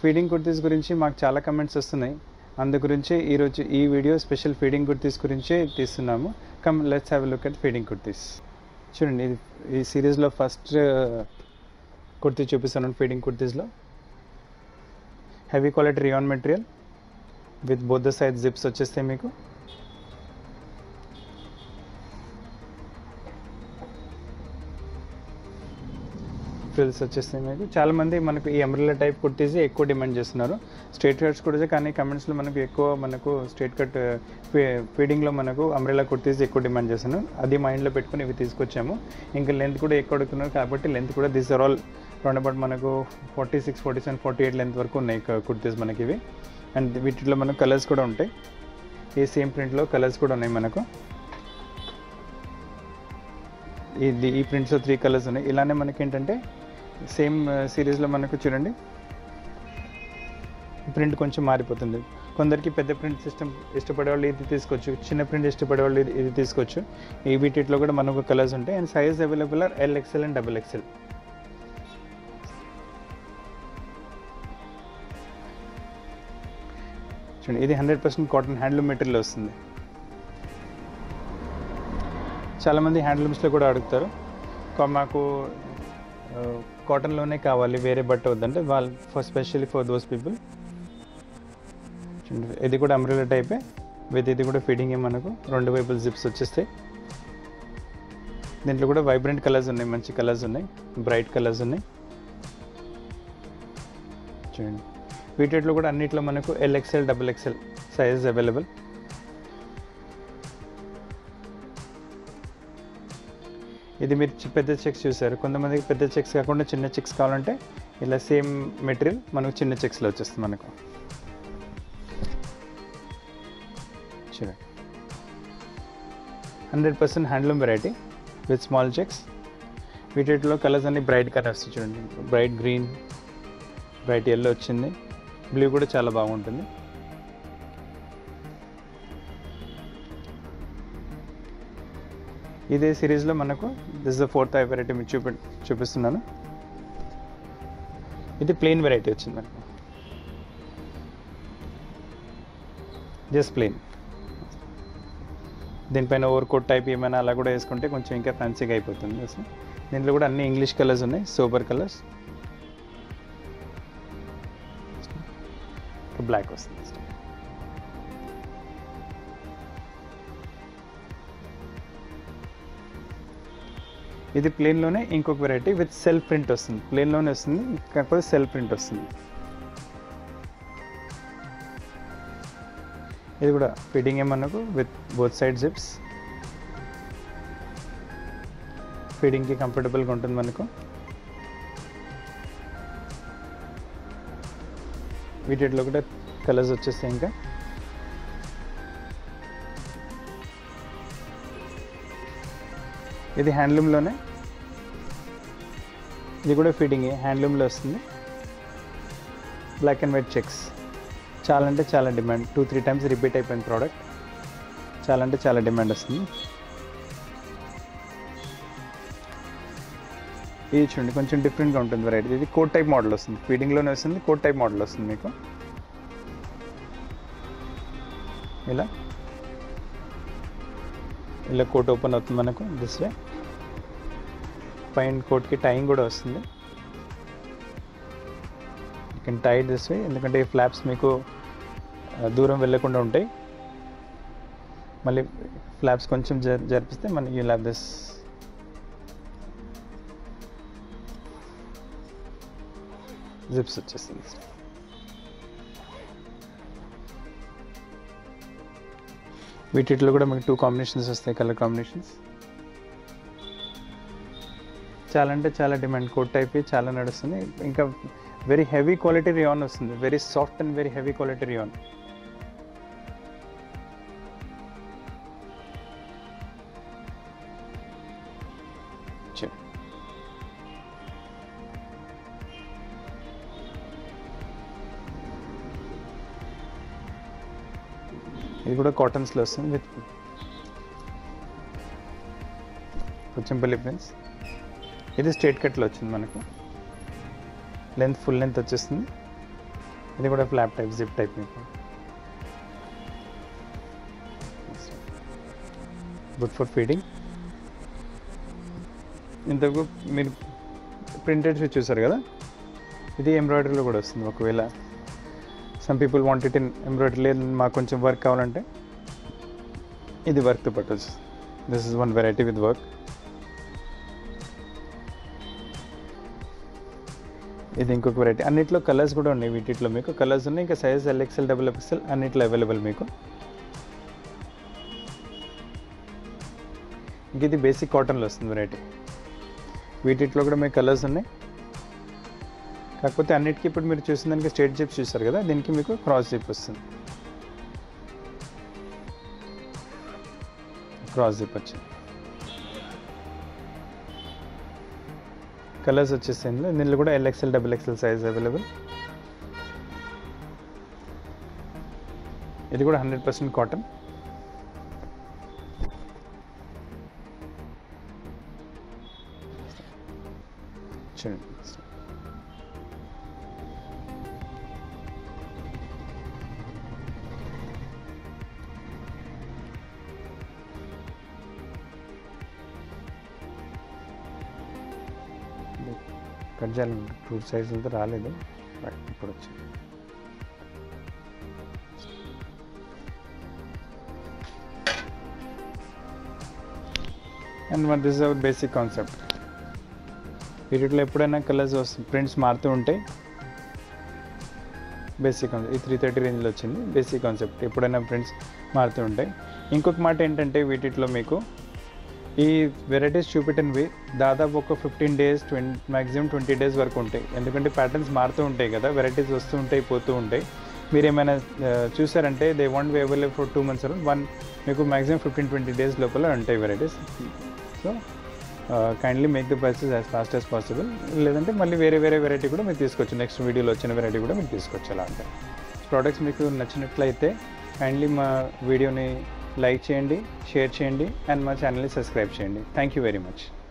feeding kurtis గురించి మాకు చాలా కమెంట్స్ వస్తున్నాయి అందు గురించి ఈరోజు ఈ వీడియో స్పెషల్ ఫీడింగ్ కుర్తీస్ గురించే తీస్తున్నాము come let's have look at feeding kurtis చూడండి ఇది ఈ సిరీస్లో ఫస్ట్ కుర్తీ చూపిస్తున్నాను ఫీడింగ్ కుర్తీస్లో heavy quality rayon material with both the side zips వచ్చేస్తాయి మీకు ఫ్రిల్స్ వచ్చేస్తాయి మీకు చాలా మంది మనకు ఈ అంబ్రెల్లా టైప్ కుర్తీస్ ఎక్కువ డిమాండ్ చేస్తున్నారు స్ట్రేట్ కట్స్ కూడా కానీ కమెంట్స్లో మనకు ఎక్కువ మనకు స్ట్రేట్ కట్ ఫీడింగ్లో మనకు అంబ్రెల్లా కుర్తీస్ ఎక్కువ డిమాండ్ చేస్తున్నారు అది మైండ్లో పెట్టుకుని ఇవి తీసుకొచ్చాము ఇంకా లెంత్ కూడా ఎక్కువ అడుగుతున్నారు కాబట్టి లెంత్ కూడా this are all round about మనకు forty six forty seven forty eight length వరకు ఉన్నాయి కుర్తీస్ మనకి ఇవి అండ్ వీటిలో మనకు కలర్స్ కూడా ఉంటాయి ఈ సేమ్ ప్రింట్లో కలర్స్ కూడా ఉన్నాయి మనకు ఇది ఈ ప్రింట్స్లో త్రీ కలర్స్ ఉన్నాయి ఇలానే మనకి ఏంటంటే సేమ్ సిరీస్లో మనకు చూడండి ప్రింట్ కొంచెం మారిపోతుంది కొందరికి పెద్ద ప్రింట్ సిస్టమ్ ఇష్టపడే వాళ్ళు ఇది తీసుకోవచ్చు చిన్న ప్రింట్ ఇష్టపడే వాళ్ళు ఇది ఇది తీసుకోవచ్చు ఈ వీటిలో కూడా మనకు కలర్స్ ఉంటాయి and size available are L XL and double XL చూడండి ఇది hundred percent cotton handloom material వస్తుంది చాలామంది హ్యాండ్లూమ్స్లో కూడా అడుగుతారు కా- మాకు కాటన్లోనే కావాలి వేరే బట్ట వద్దంటే వాళ్ళు for specially for those people చూడండి ఇది కూడా అంబ్రెలా టైపే విత్ ఇది కూడా ఫిట్టింగ్ మనకు రెండు వైపులు జిప్స్ వచ్చేస్తాయి దీంట్లో కూడా వైబ్రెంట్ కలర్స్ ఉన్నాయి మంచి కలర్స్ ఉన్నాయి బ్రైట్ కలర్స్ ఉన్నాయి చూడండి వీటిలో కూడా అన్నిట్లో మనకు L XL double XL sizes available ఇది మీరు చి- పెద్ద చెక్స్ చూసారు కొంతమందికి పెద్ద చెక్స్ కాకుండా చిన్న చెక్స్ కావాలంటే ఇలా సేమ్ మెటీరియల్ మనకు చిన్న చెక్స్లో వచ్చేస్తుంది మనకు చూడండి hundred percent handloom variety with small checks వీటిలో కలర్స్ అన్ని బ్రైట్ కలర్స్ చూడండి బ్రైట్ గ్రీన్ బ్రైట్ ఎల్లో వచ్చింది బ్లూ కూడా చాలా బాగుంటుంది ఇదే సిరీస్లో మనకు this the fourth I variety మీకు చూపి చూపిస్తున్నాను ఇది ప్లెయిన్ వెరైటీ వచ్చింది మనకు జస్ట్ ప్లెయిన్ దీనిపైన ఓవర్ కోట్ టైప్ ఏమైనా అలా కూడా వేసుకుంటే కొంచెం ఇంకా ఫ్యాన్సీగా అయిపోతుంది అసలు దీంట్లో కూడా అన్ని ఇంగ్లీష్ కలర్స్ ఉన్నాయి సూపర్ కలర్స్ బ్లాక్ వస్తుంది ఇది ప్లేన్లోనే ఇంకొక వెరైటీ విత్ సెల్ఫ్ ప్రింట్ వస్తుంది ప్లేన్లోనే వస్తుంది కాకపోతే సెల్ఫ్ ప్రింట్ వస్తుంది ఇది కూడా ఫిట్టింగ్ ఏమన్నకు విత్ బోత్ సైడ్ జిప్స్ ఫీడింగ్కి కంఫర్టబుల్గా ఉంటుంది మనకు వీటిలో కూడా కలర్స్ వచ్చేస్తాయి ఇంకా ఇది హ్యాండ్లూమ్లోనే ఇది కూడా ఫిట్టింగ్ హ్యాండ్లూమ్లో వస్తుంది బ్లాక్ అండ్ వైట్ చెక్స్ చాలా అంటే చాలా demand two three times repeat అయిపోయింది ప్రోడక్ట్ చాలా అంటే చాలా డిమాండ్ వస్తుంది ఇది చూడండి కొంచెం డిఫరెంట్గా ఉంటుంది వెరైటీ ఇది కోట్ టైప్ మోడల్ వస్తుంది ఫీడింగ్లోనే వస్తుంది కోట్ టైప్ మోడల్ వస్తుంది మీకు ఇలా ఇలా కోట్ ఓపెన్ అవుతుంది మనకు దిస్ వే పైన కోట్కి టైం కూడా వస్తుంది you can tie this way ఎందుకంటే ఈ ఫ్లాప్స్ మీకు ఆ, దూరం వెళ్ళకుండా ఉంటాయి మళ్ళీ ఫ్లాప్స్ కొంచెం జర్ జరిపిస్తే మనకి యూ హ్యావ్ దిస్ జిప్స్ వచ్చేస్తుంది వీటిలో కూడా మీకు టూ కాంబినేషన్స్ వస్తాయి కలర్ కాంబినేషన్స్ చాలా అంటే చాలా డిమాండ్ కోట్ టైప్ చాలా నడుస్తుంది ఇంకా వెరీ హెవీ క్వాలిటీ రియాన్ వస్తుంది very soft and very heavy quality rayon ఇది కూడా కాటన్స్లో వస్తుంది విత్ కొంచెంపల్లి ప్రిన్స్ ఇది స్ట్రేట్ కట్లో వచ్చింది మనకు లెంత్ ఫుల్ లెంత్ వచ్చేస్తుంది ఇది కూడా ఫ్లాప్ టైప్ జిప్ టైప్ మీకు గుడ్ ఫర్ ఫీడింగ్ ఇంతకు మీరు ప్రింటెడ్ చూసారు కదా ఇది ఎంబ్రాయిడరీలో కూడా వస్తుంది ఒకవేళ some people want it in embroidery లేదు మాకు కొంచెం వర్క్ కావాలంటే ఇది వర్క్తో పట్టవచ్చు this is one variety with work ఇది ఇంకొక వెరైటీ అన్నిట్లో కలర్స్ కూడా ఉన్నాయి వీటిలో మీకు కలర్స్ ఉన్నాయి ఇంకా సైజ్ ఎల్ఎక్సెల్ డబుల్ ఎక్సెల్ అన్నిట్లో అవైలబుల్ మీకు ఇంక ఇది బేసిక్ కాటన్లో వస్తుంది వెరైటీ వీటిలో కూడా మీకు కలర్స్ ఉన్నాయి కాకపోతే అన్నిటికీ ఇప్పుడు మీరు చూసిన దానికి స్ట్రేట్ జిప్స్ చూస్తారు కదా దీనికి మీకు క్రాస్ జిప్ వస్తుంది క్రాస్ జిప్ వచ్చింది కలర్స్ వచ్చేసి ఇందులో దీనిలో కూడా L XL double XL size available ఇది కూడా హండ్రెడ్ పర్సెంట్ కాటన్ చూడండి కట్ చేయాలి టూ సైజులతో రాలేదు బట్ ఇప్పుడు వచ్చింది అండ్ మన దిస్ అవర్ బేసిక్ కాన్సెప్ట్ వీటిలో ఎప్పుడైనా కలర్స్ వస్తుంది ప్రింట్స్ మారుతూ ఉంటాయి బేసిక్ కాన్సెప్ట్ ఈ త్రీ థర్టీ రేంజ్లో వచ్చింది బేసిక్ కాన్సెప్ట్ ఎప్పుడైనా ప్రింట్స్ మారుతూ ఉంటాయి ఇంకొక మాట ఏంటంటే వీటిలో మీకు ఈ వెరైటీస్ చూపెట్టినవి దాదాపు ఒక fifteen days twenty maximum twenty days వరకు ఉంటాయి ఎందుకంటే ప్యాటర్న్స్ మారుతూ ఉంటాయి కదా వెరైటీస్ వస్తూ ఉంటాయి పోతూ ఉంటాయి మీరు ఏమైనా ఆ, చూసారంటే they want be available for two months one మీకు మ్యాక్సిమం ఫిఫ్టీన్ ట్వంటీ డేస్ లోపల ఉంటాయి varieties so kindly make the prices as fast as possible లేదంటే మళ్ళీ వేరే వేరే వెరైటీ కూడా మీరు తీసుకోవచ్చు నెక్స్ట్ వీడియోలో వచ్చిన వెరైటీ కూడా మీరు తీసుకోవచ్చు అలా అంటే ప్రోడక్ట్స్ మీకు నచ్చినట్లయితే కైండ్లీ మా వీడియోని లైక్ చేయండి షేర్ చేయండి అండ్ మా ఛానల్ని సబ్స్క్రైబ్ చేయండి థ్యాంక్ యూ వెరీ మచ్